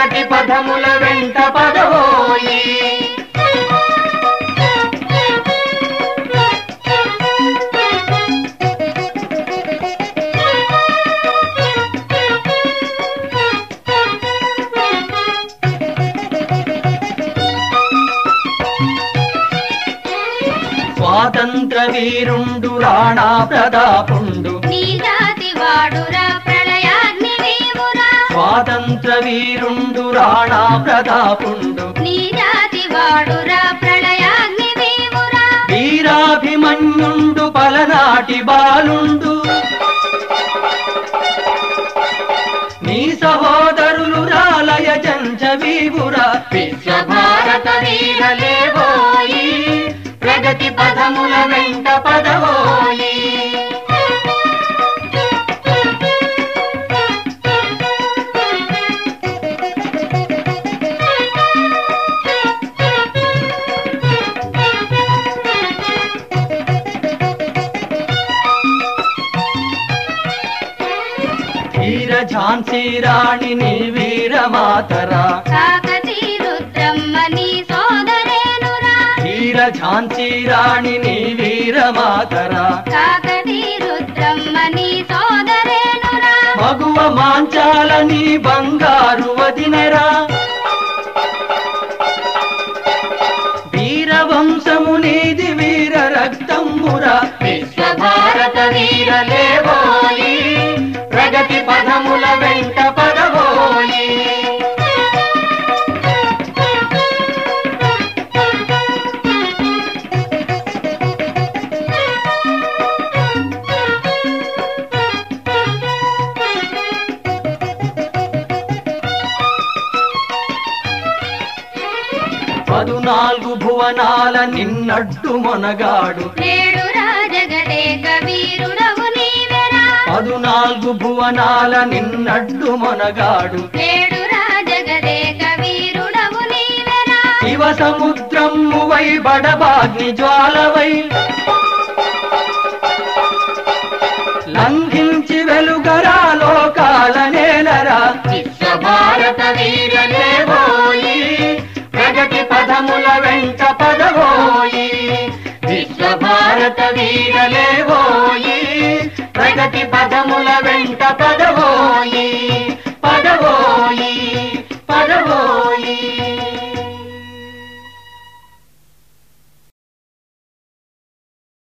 ప్రగతి పదముల వెంట పదవోయి స్వాతంత్ర వీరుండు రాణా ప్రతాపుండు నీ జాతి వాడురా ప్రళయాగ్ని వీవురా స్వాతంత్ర వీరుండు రాణా ప్రతాపుండు నీ జాతి వాడురా ప్రళయాగ్ని వీవురా వీరాభిమన్యుండు పలనాటి బాలుండు నీ సహోదరులు రాలయ జంచ వీవురా విశ్వభారత వీరలేవోయి ప్రగతి పదముల వెంట పదవోయి వీర ఝాన్సీ రాణి నీ వీరమాతరా కాకతీ రుద్రమ్మ నీ సోదరేనురా వీర ఝాన్సీ రాణి నీ వీరమాతరా కాకతీ రుద్రమ్మ నీ సోదరేనురా మగువ మాంచాల నీ బంగారు వదినరా వీరవంశము నీది వీర రక్తమురా విశ్వభారత వీరలేవోయి ప్రగతి పదముల వెంట పదవోయి పదునాలుగు భువనాల నిన్నడ్డు మొనగాడు నేడు రాజగడేక వీరుడవు నీవెరా పదునాలుగు భువనాల నిన్నడ్డు మొనగాడు నేడు రాజగడేక వీరుడవు నీవెరా శివ సముద్రము వై బడబాగ్ని జ్వాలవై లంఘించి వెలుగరా లోకాల నేలరా విశ్వభారత వీరలేవోయి ప్రగతి పదముల వెంట పదవోయి విశ్వభారత వీరలేవోయి ప్రగతి పదముల వెంట పదవోయి